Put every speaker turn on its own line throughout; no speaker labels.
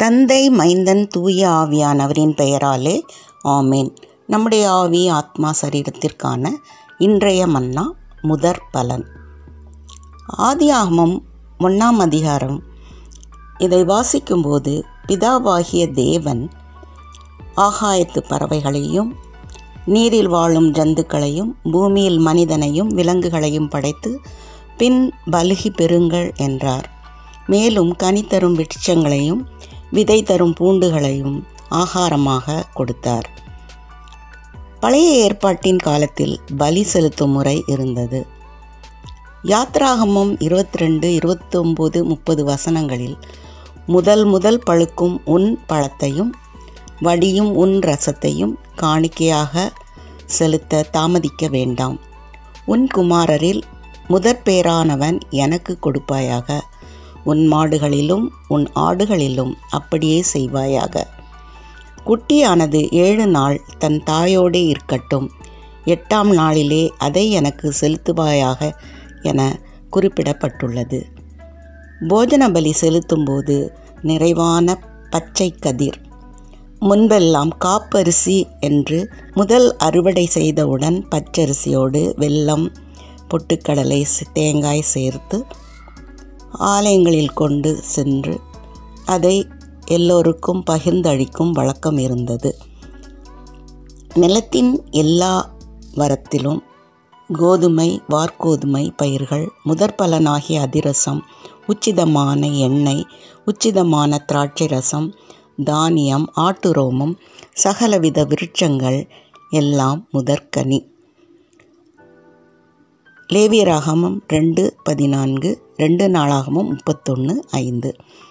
தந்தை மைந்தன் தூய ஆவியானவரின் பெயராலே ஆமேன் நம்முடைய ஆவி ஆத்மா சரீரத்திற்கான இன்றைய மன்னா முதற் பலன் ஆதியாகமம் ஒன்றாம் அதிகாரம் இதை வாசிக்கும்போது பிதாவாகிய தேவன் ஆகாயத்து பறவைகளையும் நீரில் வாழும் ஜந்துக்களையும் பூமியில் மனிதனையும் விலங்குகளையும் படைத்து பின் பலுகி பெறுங்கள் என்றார் மேலும் கனி தரும் விருட்சங்களையும் விதை தரும் பூண்டுகளையும் ஆகாரமாக கொடுத்தார் பழைய ஏற்பாட்டின் காலத்தில் பலி செலுத்தும் முறை இருந்தது யாத்ராகமம் இருபத்தி ரெண்டு இருபத்தொம்போது முப்பது வசனங்களில் முதல் முதல் பழுக்கும் உன் பழத்தையும் வடியும் உன் ரசத்தையும் காணிக்கையாக செலுத்த தாமதிக்க வேண்டாம் உன் குமாரரில் முதற்பேரானவன் எனக்கு கொடுப்பாயாக உன் மாடுகளிலும் உன் ஆடுகளிலும் அப்படியே செய்வாயாக குட்டியானது ஏழு நாள் தன் தாயோடே இருக்கட்டும் எட்டாம் நாளிலே அதை எனக்கு செலுத்துவாயாக என குறிப்பிடப்பட்டுள்ளது போஜன பலி செலுத்தும்போது நிறைவான பச்சை கதிர் முன்பெல்லாம் காப்பரிசி என்று முதல் அறுவடை செய்தவுடன் பச்சரிசியோடு வெல்லம் பொட்டுக்கடலை தேங்காய் சேர்த்து ஆலயங்களில் கொண்டு சென்று அதை எல்லோருக்கும் பகிர்ந்தளிக்கும் வழக்கம் இருந்தது நிலத்தின் எல்லா வரத்திலும் கோதுமை வார்கோதுமை பயிர்கள் முதற்பலனாகிய அதிரசம் உச்சிதமான எண்ணெய் உச்சிதமான திராட்சை ரசம் தானியம் ஆட்டுரோமம் சகலவித விருட்சங்கள் எல்லாம் முதற்கனி லேவியராகமம் ரெண்டு பதினான்கு ரெண்டு நாளாகமும் முப்பத்தொன்று ஐந்து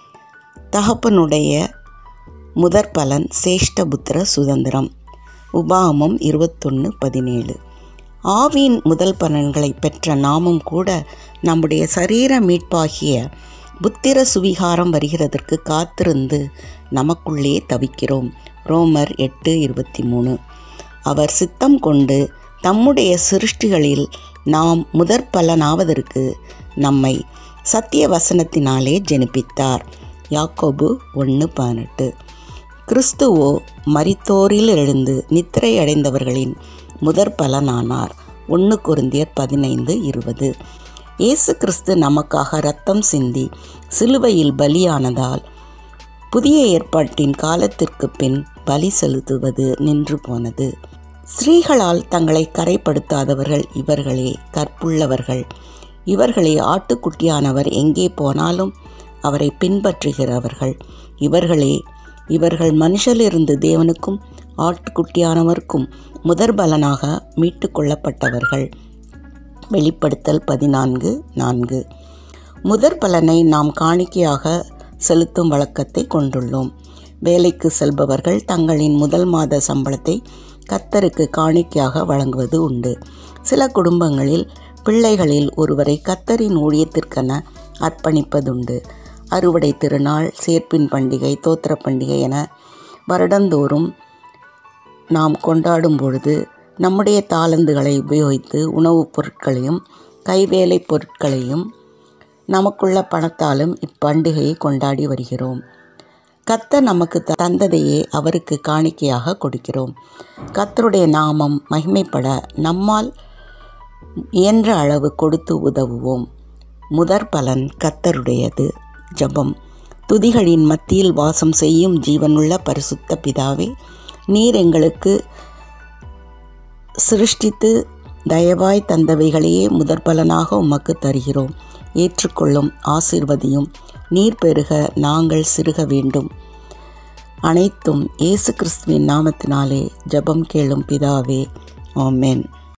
தகப்பனுடைய முதற்பலன் சேஷ்டபுத்திர சுதந்திரம் உபாகமம் இருபத்தொன்று பதினேழு ஆவியின் முதல் பலன்களை பெற்ற நாமும் கூட நம்முடைய சரீர மீட்பாகிய புத்திர சுவிகாரம் வருகிறதற்கு காத்திருந்து நமக்குள்ளே தவிக்கிறோம் ரோமர் எட்டு இருபத்தி மூணு அவர் சித்தம் கொண்டு தம்முடைய சிருஷ்டிகளில் நாம் முதற் பலனாவதற்கு நம்மை சத்திய வசனத்தினாலே ஜெனிப்பித்தார் யாக்கோபு ஒன்று பதினெட்டு கிறிஸ்துவோ மரித்தோரில் எழுந்து நித்திரை அடைந்தவர்களின் முதற் பலனானார் ஒன்று குருந்தியர் பதினைந்து இருபது இயேசு கிறிஸ்து நமக்காக ரத்தம் சிந்தி சிலுவையில் பலியானதால் புதிய ஏற்பாட்டின் காலத்திற்கு பின் பலி செலுத்துவது நின்று போனது ஸ்ரீகளால் தங்களை கரைப்படுத்தாதவர்கள் இவர்களே கற்புள்ளவர்கள் இவர்களே ஆட்டுக்குட்டியானவர் எங்கே போனாலும் அவரை பின்பற்றுகிறவர்கள் இவர்களே இவர்கள் மனுஷலிருந்து தேவனுக்கும் ஆட்டுக்குட்டியானவருக்கும் முதற் பலனாக மீட்டு கொள்ளப்பட்டவர்கள் வெளிப்படுத்தல் பதினான்கு நான்கு முதற் பலனை நாம் காணிக்கையாக செலுத்தும் வழக்கத்தை கொண்டுள்ளோம் வேலைக்கு செல்பவர்கள் தங்களின் முதல் மாத சம்பளத்தை கத்தருக்கு காணிக்கையாக வழங்குவது உண்டு சில குடும்பங்களில் பிள்ளைகளில் ஒருவரை கத்தரின் ஊழியத்திற்கென அர்ப்பணிப்பதுண்டு அறுவடை திருநாள் சேர்ப்பின் பண்டிகை தோத்திர பண்டிகை என வருடந்தோறும் நாம் கொண்டாடும் பொழுது நம்முடைய தாளந்துகளை உபயோகித்து உணவுப் பொருட்களையும் கைவேலை பொருட்களையும் நமக்குள்ள பணத்தாலும் இப்பண்டிகையை கொண்டாடி வருகிறோம் கத்த நமக்கு தந்ததையே அவருக்கு காணிக்கையாக கொடுக்கிறோம் கத்தருடைய நாமம் மகிமைப்பட நம்மால் இயன்ற அளவு கொடுத்து உதவுவோம் முதற் பலன் கத்தருடையது ஜபம் துதிகளின் மத்தியில் வாசம் செய்யும் ஜீவனுள்ள பரிசுத்த பிதாவே நீர் எங்களுக்கு சிருஷ்டித்து தயவாய் தந்தவைகளையே முதற் பலனாக உமக்கு தருகிறோம் ஏற்றுக்கொள்ளும் ஆசிர்வதியும் நீர் பெருக நாங்கள் சிறுக வேண்டும் அனைத்தும் இயேசு கிறிஸ்துவின் நாமத்தினாலே ஜபம் கேளும் பிதாவே ஆமேன்